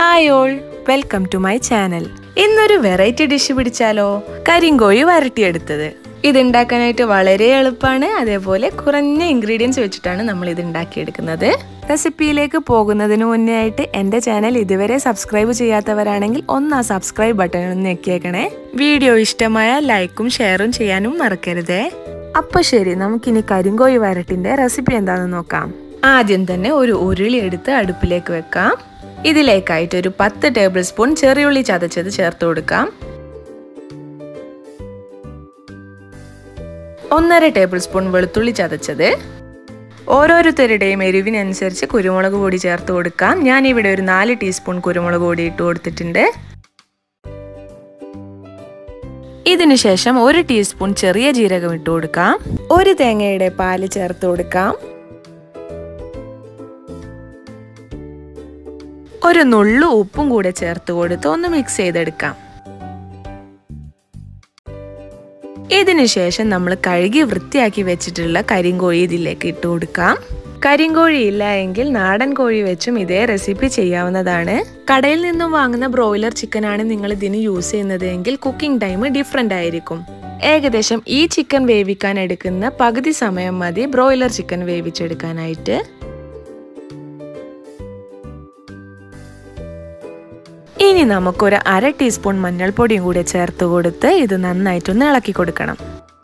hi all welcome to my channel ഇന്നൊരു variety dish പിടിച്ചാലോ കരിങ്കോഴി വരട്ടിയെടുത്തത് ഇത് ഉണ്ടാക്കാനായിട്ട് വളരെ എളുപ്പമാണ് അതേപോലെ കുറഞ്ഞ ഇൻഗ്രീഡിയൻസ് വെച്ചിട്ടാണ് നമ്മൾ ഇത് ഉണ്ടാക്കിയെടുക്കുന്നത് റെസിപ്പിയിലേക്ക് പോകുന്നതിന് മുന്നേ ആയിട്ട് എൻ്റെ ചാനൽ ഇതുവരെ സബ്സ്ക്രൈബ് ചെയ്യാത്തവരാണെങ്കിൽ ഒന്ന് ആ സബ്സ്ക്രൈബ് ബട്ടൺ ഒന്ന് ഞെക്കിയേക്കണേ വീഡിയോ ഇഷ്ടമായ ലൈക്കും ഷെയറും ചെയ്യാനും മറക്കരുതേ അപ്പൊ ശരി നമുക്കിനി കരിങ്കോഴി വരട്ടിന്റെ റെസിപ്പി എന്താണെന്ന് നോക്കാം ആദ്യം തന്നെ ഒരു ഉരുളി എടുത്ത് അടുപ്പിലേക്ക് വെക്കാം ഇതിലേക്കായിട്ട് ഒരു പത്ത് ടേബിൾ സ്പൂൺ ചെറിയുള്ളി ചതച്ചത് ചേർത്ത് കൊടുക്കാം ഒന്നര ടേബിൾ സ്പൂൺ വെളുത്തുള്ളി ചതച്ചത് ഓരോരുത്തരുടെയും എരിവിനനുസരിച്ച് കുരുമുളക് പൊടി ചേർത്ത് കൊടുക്കാം ഞാൻ ഇവിടെ ഒരു നാല് ടീസ്പൂൺ കുരുമുളക് പൊടി ഇട്ട് കൊടുത്തിട്ടുണ്ട് ഇതിനുശേഷം ഒരു ടീസ്പൂൺ ചെറിയ ജീരകം ഇട്ട് കൊടുക്കാം ഒരു തേങ്ങയുടെ പാല് ചേർത്ത് കൊടുക്കാം ഒരു നുള്ളു ഉപ്പും കൂടെ ചേർത്ത് കൊടുത്ത് ഒന്ന് മിക്സ് ചെയ്തെടുക്കാം ഇതിനുശേഷം നമ്മൾ കഴുകി വൃത്തിയാക്കി വെച്ചിട്ടുള്ള കരിങ്കോഴി ഇതിലേക്ക് ഇട്ട് കൊടുക്കാം കരിങ്കോഴി ഇല്ല എങ്കിൽ നാടൻ കോഴി വെച്ചും ഇതേ റെസിപ്പി ചെയ്യാവുന്നതാണ് കടയിൽ നിന്നും വാങ്ങുന്ന ബ്രോയിലർ ചിക്കൻ ആണ് നിങ്ങൾ ഇതിന് യൂസ് ചെയ്യുന്നത് എങ്കിൽ കുക്കിംഗ് ടൈം ഡിഫറെന്റ് ആയിരിക്കും ഏകദേശം ഈ ചിക്കൻ വേവിക്കാൻ എടുക്കുന്ന പകുതി സമയം മതി ബ്രോയിലർ ചിക്കൻ വേവിച്ചെടുക്കാനായിട്ട് ഇനി നമുക്കൊരു അര ടീസ്പൂൺ മഞ്ഞൾപ്പൊടിയും കൂടെ ചേർത്ത് കൊടുത്ത് ഇത് നന്നായിട്ടൊന്ന് ഇളക്കി കൊടുക്കണം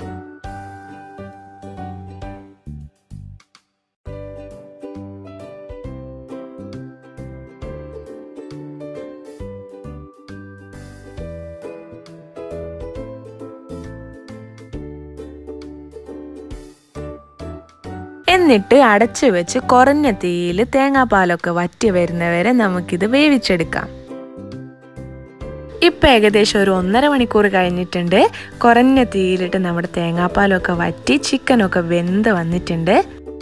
എന്നിട്ട് അടച്ചു വെച്ച് കുറഞ്ഞ തീയിൽ തേങ്ങാപ്പാലൊക്കെ വറ്റി വരുന്നവരെ നമുക്കിത് വേവിച്ചെടുക്കാം ഇപ്പം ഏകദേശം ഒരു ഒന്നര മണിക്കൂർ കഴിഞ്ഞിട്ടുണ്ട് കുറഞ്ഞ തീയിലിട്ട് നമ്മുടെ തേങ്ങാപ്പാലൊക്കെ വറ്റി ചിക്കനൊക്കെ വെന്ത് വന്നിട്ടുണ്ട്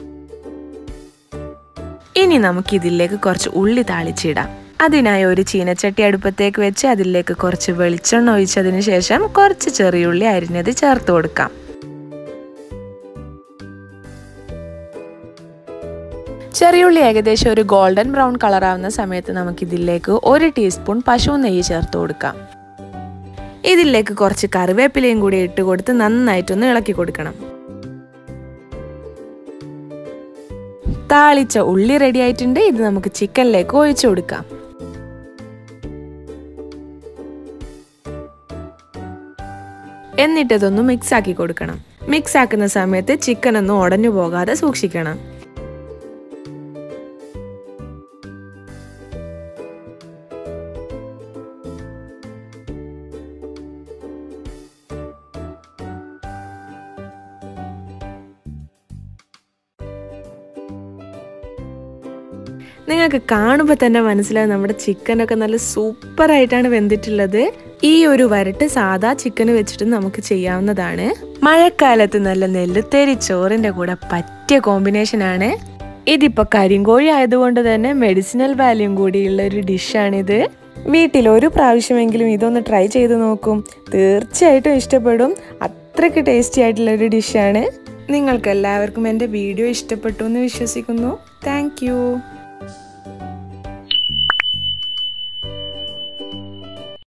ഇനി നമുക്ക് ഇതിലേക്ക് കുറച്ച് ഉള്ളി താളിച്ചിടാം അതിനായി ഒരു ചീനച്ചട്ടി അടുപ്പത്തേക്ക് വെച്ച് അതിലേക്ക് കുറച്ച് വെളിച്ചെണ്ണ ഒഴിച്ചതിന് ശേഷം കുറച്ച് ചെറിയുള്ളി അരിഞ്ഞത് ചേർത്ത് കൊടുക്കാം ചെറിയുള്ളി ഏകദേശം ഒരു ഗോൾഡൻ ബ്രൗൺ കളർ ആവുന്ന സമയത്ത് നമുക്ക് ഇതിലേക്ക് ഒരു ടീസ്പൂൺ പശു നെയ്യ് ചേർത്ത് കൊടുക്കാം ഇതിലേക്ക് കുറച്ച് കറിവേപ്പിലയും കൂടി ഇട്ട് കൊടുത്ത് നന്നായിട്ടൊന്ന് ഇളക്കി കൊടുക്കണം താളിച്ച ഉള്ളി റെഡി ആയിട്ടുണ്ട് ഇത് നമുക്ക് ചിക്കനിലേക്ക് ഒഴിച്ചു കൊടുക്കാം എന്നിട്ടതൊന്ന് മിക്സ് ആക്കി കൊടുക്കണം മിക്സ് ആക്കുന്ന സമയത്ത് ചിക്കൻ ഒന്നും ഉടഞ്ഞു പോകാതെ സൂക്ഷിക്കണം നിങ്ങൾക്ക് കാണുമ്പോൾ തന്നെ മനസ്സിലാവും നമ്മുടെ ചിക്കനൊക്കെ നല്ല സൂപ്പർ ആയിട്ടാണ് വെന്തിട്ടുള്ളത് ഈ ഒരു വരട്ട് സാധാ ചിക്കൻ വെച്ചിട്ട് നമുക്ക് ചെയ്യാവുന്നതാണ് മഴക്കാലത്ത് നല്ല നെല്ലുത്തേരി ചോറിന്റെ കൂടെ പറ്റിയ കോമ്പിനേഷൻ ആണ് ഇതിപ്പോ കരിങ്കോഴി ആയതുകൊണ്ട് തന്നെ മെഡിസിനൽ വാല്യൂം കൂടിയുള്ള ഒരു ഡിഷാണിത് വീട്ടിൽ ഒരു പ്രാവശ്യമെങ്കിലും ഇതൊന്ന് ട്രൈ ചെയ്ത് നോക്കും തീർച്ചയായിട്ടും ഇഷ്ടപ്പെടും അത്രയ്ക്ക് ടേസ്റ്റി ആയിട്ടുള്ള ഒരു ഡിഷാണ് നിങ്ങൾക്ക് എല്ലാവർക്കും എൻ്റെ വീഡിയോ ഇഷ്ടപ്പെട്ടു എന്ന് വിശ്വസിക്കുന്നു താങ്ക്